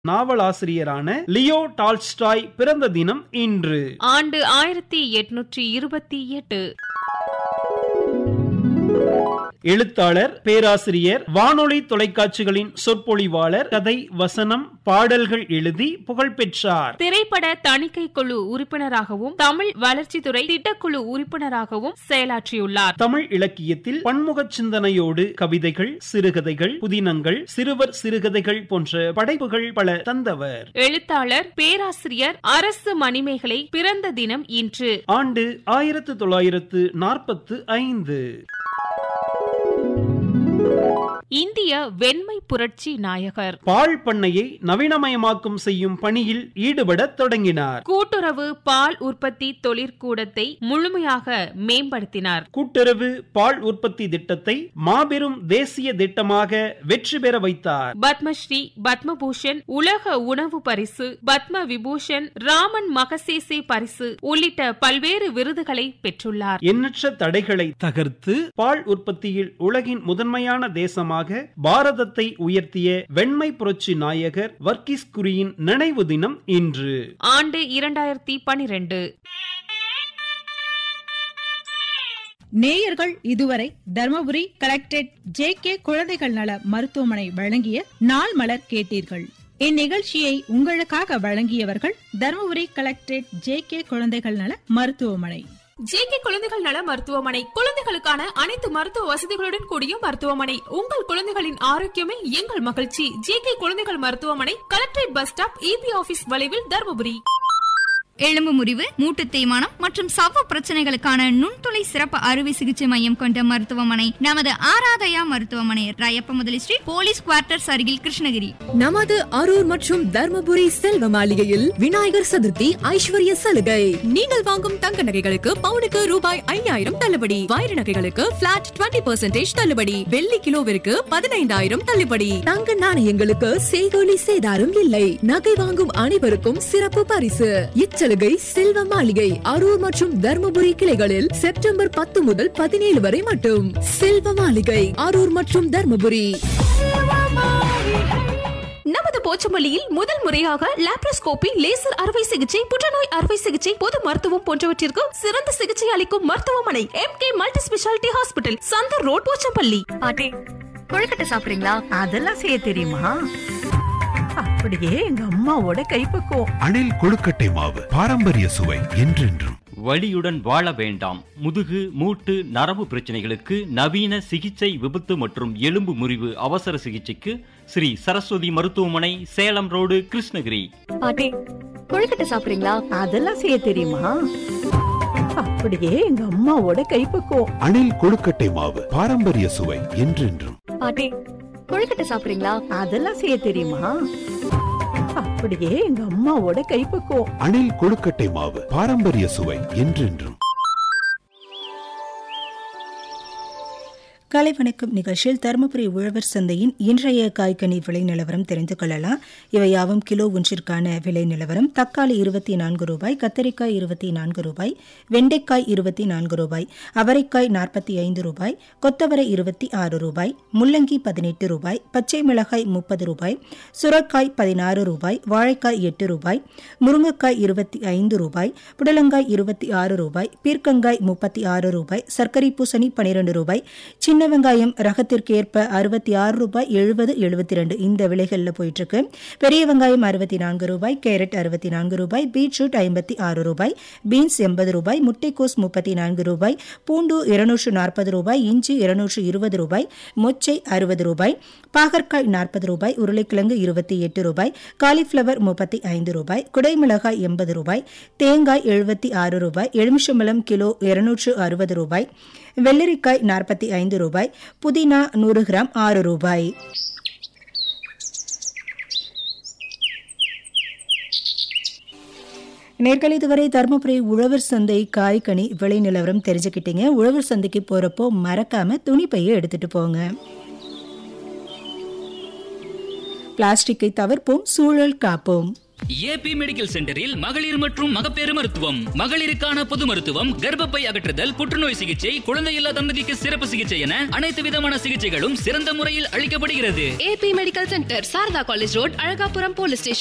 நாவலாசிரியரான Leo Tolstoy பிறந்த தினம் இன்று ஆண்டு ஆயிரத்தி எட்நூற்றி இருபத்தி எட்டு எழுத்தாளர் பேராசிரியர் வானொலி தொலைக்காட்சிகளின் சொற்பொழிவாளர் கதை வசனம் பாடல்கள் எழுதி புகழ் பெற்றார் திரைப்பட தணிக்கை குழு உறுப்பினராகவும் தமிழ் வளர்ச்சித்துறை திட்டக்குழு உறுப்பினராகவும் செயலாற்றியுள்ளார் தமிழ் இலக்கியத்தில் பன்முகச் சிந்தனையோடு கவிதைகள் சிறுகதைகள் புதினங்கள் சிறுவர் சிறுகதைகள் போன்ற படைப்புகள் பல தந்தவர் எழுத்தாளர் பேராசிரியர் அரசு மணிமேகலை பிறந்த தினம் இன்று ஆண்டு ஆயிரத்து தொள்ளாயிரத்து நாற்பத்து ஐந்து இந்திய வெண்மை புரட்சி நாயகர் பால் பண்ணையை நவீனமயமாக்கும் செய்யும் பணியில் ஈடுபடத் தொடங்கினார் கூட்டுறவு பால் உற்பத்தி தொழிற்கூடத்தை முழுமையாக மேம்படுத்தினார் கூட்டுறவு பால் உற்பத்தி திட்டத்தை மாபெரும் தேசிய திட்டமாக வெற்றி பெற வைத்தார் பத்மஸ்ரீ பத்மபூஷன் உலக உணவு பரிசு பத்ம விபூஷன் ராமன் மகசேசே பரிசு உள்ளிட்ட பல்வேறு விருதுகளை பெற்றுள்ளார் எண்ணற்ற தடைகளை தகர்த்து பால் உற்பத்தியில் உலகின் முதன்மையான தேசமாக பாரதத்தை உயர்த்திய வெண்மை புரட்சி நாயகர் வர்கீஸ் குரியின் நினைவு தினம் இன்று ஆண்டு இரண்டாயிரத்தி பனிரெண்டு நேயர்கள் இதுவரை தர்மபுரி கலெக்டரேட் ஜே கே குழந்தைகள் நல மருத்துவமனை வழங்கிய நாள் மலர் கேட்டீர்கள் இந்நிகழ்ச்சியை உங்களுக்காக வழங்கியவர்கள் தர்மபுரி கலெக்டரேட் ஜே கே குழந்தைகள் நல மருத்துவமனை ஜேகே குழந்தைகள் நல மருத்துவமனை குழந்தைகளுக்கான அனைத்து மருத்துவ வசதிகளுடன் கூடிய மருத்துவமனை உங்கள் குழந்தைகளின் ஆரோக்கியமே எங்கள் மகிழ்ச்சி ஜேகே குழந்தைகள் மருத்துவமனை collectorate bus stop EB office வளைவில் தருமபுரி எலும்பு முறிவு மூட்டு தேய்மானம் மற்றும் சவ்வு பிரச்சனைகளுக்கான நுண்துளை சிறப்பு அறுவை சிகிச்சை மையம் கொண்ட மருத்துவமனை நமது ஆராதயா மருத்துவமனை ராயப்ப முதலி ஸ்ட்ரீட் போலீஸ் குவார்ட்டர்ஸ் அருகில் கிருஷ்ணகிரி நமது அரூர் மற்றும் தர்மபுரி செல்வ மாளிகையில் விநாயகர் சதுர்த்தி ஐஸ்வர்ய சலுகை நீங்கள் வாங்கும் தங்க நகைகளுக்கு பவுனுக்கு ரூபாய் ஐயாயிரம் தள்ளுபடி வைர நகைகளுக்கு பிளாட் 20% தள்ளுபடி வெள்ளி கிலோவிற்கு பதினைந்தாயிரம் தள்ளுபடி தங்க நாணயங்களுக்கு செய்கோலி சேதாரம் இல்லை நகை வாங்கும் அனைவருக்கும் சிறப்பு பரிசு இச்சலுகை செல்வ மாளிகை அரூர் மற்றும் தர்மபுரி கிளைகளில் செப்டம்பர் பத்து முதல் பதினேழு வரை மட்டும் செல்வ மாளிகை அரூர் மற்றும் தர்மபுரி நமது போச்சமல்லியில் முதல் முறையாக லாப்ரோஸ்கோபி லேசர் அறுவை சிகிச்சை புற்றுநோய் அறுவை சிகிச்சை பொது மருத்துவம் போன்றவற்றிற்கு சிறந்த சிகிச்சை அளிக்கும் மருத்துவமனை M K multi speciality hospital Chandar road Pochampalli பாட்டி கொழுக்கட்டை சாப்பிடுறீங்களா அதெல்லாம் செய்ய தெரியுமா அப்படியே எங்க அம்மாவோட கைப்பக்குவம் அணில் கொழுக்கட்டை மாவு பாரம்பரிய சுவை என்றென்றும் வலியுடன் வாழ வேண்டாம் முதுகு மூட்டு நரம்பு பிரச்சனைகளுக்கு நவீன சிகிச்சை விபத்து மற்றும் எலும்பு முறிவு அவசர சிகிச்சைக்கு ஸ்ரீ சரஸ்வதி மருத்துவமனை சேலம் ரோடு கிருஷ்ணகிரி பாட்டி கொழுக்கட்டை சாப்பிடுறீங்களா அதெல்லாம் செய்ய தெரியுமா அப்படியே எங்க அம்மாவோட கைப்பக்குவம் அணில் கொழுக்கட்டை மாவு பாரம்பரிய சுவை என்றென்றும் பாட்டி கொழுக்கட்டை சாப்பிடுறீங்களா அதெல்லாம் செய்ய தெரியுமா அப்படியே எங்க அம்மாவோட கைப்பக்குவம் அணில் கொழுக்கட்டை மாவு பாரம்பரிய சுவை என்றென்றும் காலை வணக்கம் நிகழ்ச்சியில் தருமபுரி உழவர் சந்தையின் இன்றைய காய்கனி விலை நிலவரம் தெரிந்து கொள்ளலாம் இவை யாவும் கிலோ ஒன்றிற்கான விலை நிலவரம் தக்காளி இருபத்தி நான்கு ரூபாய் கத்தரிக்காய் இருபத்தி நான்கு ரூபாய் வெண்டைக்காய் இருபத்தி நான்கு ரூபாய் அவரைக்காய் நாற்பத்தி ஐந்து ரூபாய் கொத்தவரை இருபத்தி ஆறு ரூபாய் முள்ளங்கி பதினெட்டு ரூபாய் பச்சை மிளகாய் முப்பது ரூபாய் சுரக்காய் பதினாறு ரூபாய் வாழைக்காய் எட்டு ரூபாய் முருங்கைக்காய் இருபத்தி ஐந்து ரூபாய் புடலங்காய் இருபத்தி ஆறு ரூபாய் பீர்க்கங்காய் முப்பத்தி ஆறு ரூபாய் சர்க்கரை பூசணி பனிரெண்டு ரூபாய் சின்ன வெங்காயம் ரகத்திற்கு ஏற்ப அறுபத்தி ஆறு ரூபாய் எழுபது எழுபத்தி ரெண்டு இந்த விலைகளில் போயிட்டு இருக்கு பெரிய வெங்காயம் அறுபத்தி நான்கு ரூபாய் கேரட் அறுபத்தி நான்கு ரூபாய் பீட்ரூட் ஐம்பத்தி ஆறு ரூபாய் பீன்ஸ் எண்பது ரூபாய் முட்டைக்கோஸ் முப்பத்தி நான்கு ரூபாய் பூண்டு இருநூற்று நாற்பது ரூபாய் இஞ்சி இருநூற்று இருபது ரூபாய் மொச்சை அறுபது ரூபாய் பாகற்காய் நாற்பது ரூபாய் உருளைக்கிழங்கு இருபத்தி எட்டு ரூபாய் காலிஃப்ளவர் முப்பத்தி ஐந்து ரூபாய் குடைமிளகாய் எண்பது ரூபாய் தேங்காய் எழுபத்தி ஆறு ரூபாய் எலுமிச்சம்பழம் கிலோ இருநூற்று அறுபது ரூபாய் வெள்ளரிக்காய் நாற்பத்தி ஐந்து ரூபாய் புதினா நூறு கிராம் ஆறு ரூபாய் நேர்கள் இதுவரை தருமபுரி உழவர் சந்தை காய்கனி விலை நிலவரம் தெரிஞ்சுக்கிட்டீங்க உழவர் சந்தைக்கு போறப்போ மறக்காம துணிப்பையை எடுத்துட்டு போங்க பிளாஸ்டிக்கை தவிர்ப்போம் சூழல் காப்போம் ஏபி மெடிக்கல் சென்டரில் மகளிர் மற்றும் மகப்பேறு மருத்துவம் மகளிருக்கான பொது மருத்துவம் கர்ப்பப்பை அகற்றுதல் புற்றுநோய் சிகிச்சை குழந்தையில்லா தம்பதிக்கு சிறப்பு சிகிச்சை என அனைத்து விதமான சிகிச்சைகளும் சிறந்த முறையில் அளிக்கப்படுகிறது AB medical centre Sarada college road Alagapuram police station